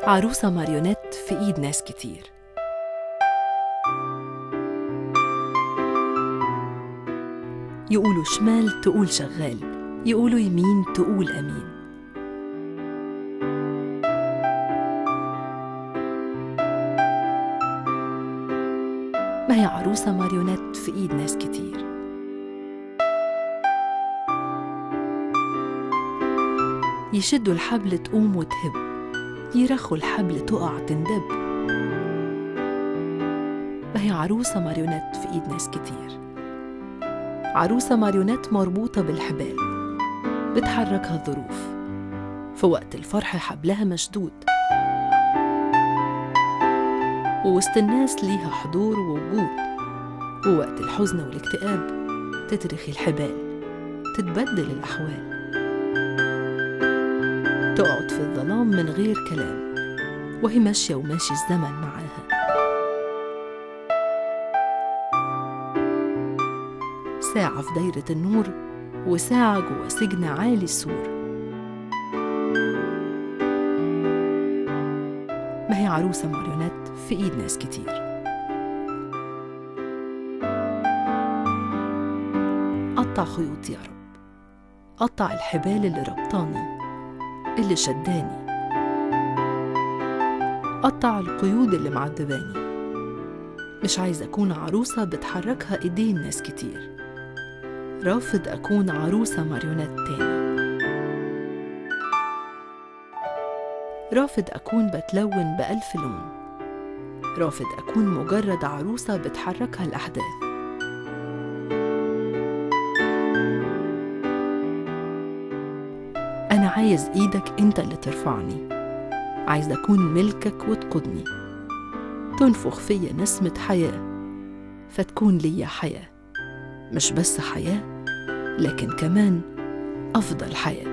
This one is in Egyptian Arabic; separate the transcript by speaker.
Speaker 1: عروسة ماريونيت في إيد ناس كتير يقولوا شمال تقول شغال يقولوا يمين تقول أمين ما هي عروسة ماريونيت في إيد ناس كتير يشدوا الحبل تقوم وتهب يرخوا الحبل تقع تندب ما هي عروسة ماريونيت في إيد ناس كتير عروسة ماريونيت مربوطة بالحبال بتحركها الظروف في وقت الفرح حبلها مشدود ووسط الناس ليها حضور ووجود ووقت الحزن والاكتئاب تترخي الحبال تتبدل الأحوال تقعد في الظلام من غير كلام وهي ماشية وماشي الزمن معاها ساعة في دايرة النور وساعة جوا سجن عالي السور ما هي عروسة ماريونيت في إيد ناس كتير قطع خيوط يا رب قطع الحبال اللي ربطاني اللي شداني قطع القيود اللي معذباني مش عايزة أكون عروسة بتحركها إيدين ناس كتير رافض أكون عروسة ماريونيت تاني رافض أكون بتلون بألف لون رافض أكون مجرد عروسة بتحركها الأحداث أنا عايز إيدك أنت اللي ترفعني عايز أكون ملكك وتقودني تنفخ فيا نسمة حياة فتكون ليا حياة مش بس حياة لكن كمان أفضل حياه